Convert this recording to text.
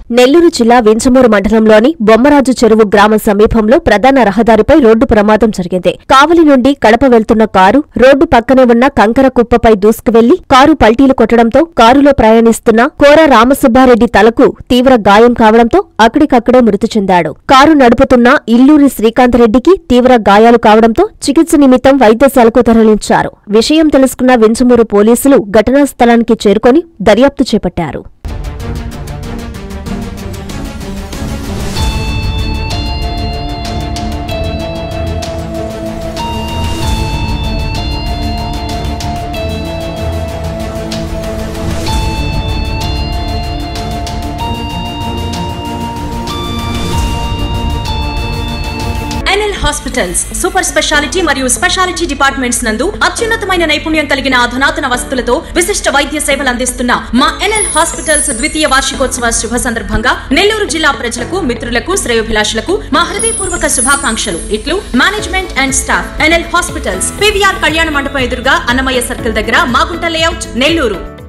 నెల్లూరు జిల్లా వించమూరు మండలంలోని బొమ్మరాజు చెరువు గ్రామ సమీపంలో ప్రధాన రహదారిపై రోడ్డు ప్రమాదం జరిగింది కావలి నుండి కడప వెళ్తున్న కారు రోడ్డు పక్కనే ఉన్న కంకర కుప్పపై దూసుకువెళ్లి కారు పల్టీలు కొట్టడంతో కారులో ప్రయాణిస్తున్న కోర రామసుబ్బారెడ్డి తలకు తీవ్ర గాయం కావడంతో అక్కడికక్కడే మృతి చెందాడు కారు నడుపుతున్న ఇల్లూరి శ్రీకాంతరెడ్డికి తీవ్ర గాయాలు కావడంతో చికిత్స నిమిత్తం వైద్యశాలకు తరలించారు విషయం తెలుసుకున్న వించమూరు పోలీసులు ఘటనా స్థలానికి చేరుకొని దర్యాప్తు చేపట్టారు ఎన్ఎల్ హాస్పిటల్స్ సూపర్ స్పెషాలిటీ మరియు స్పెషాలిటీ డిపార్ట్మెంట్స్ నందు అత్యున్నతమైన నైపుణ్యం కలిగిన అధునాతన వసతులతో విశిష్ట వైద్య సేవలు అందిస్తున్న మా ఎన్ఎల్ హాస్పిటల్స్ ద్వితీయ వార్షికోత్సవ శుభ సందర్భంగా నెల్లూరు జిల్లా ప్రజలకు మిత్రులకు శ్రేయోభిలాషులకు మా హృదయపూర్వక శుభాకాంక్షలు ఇట్లు management and staff NL hospitals PVR Kalyana Mandapam ఎదురుగా అన్నమయ్య సర్కిల్ దగ్గర మాగుంట లేఅవుట్ నెల్లూరు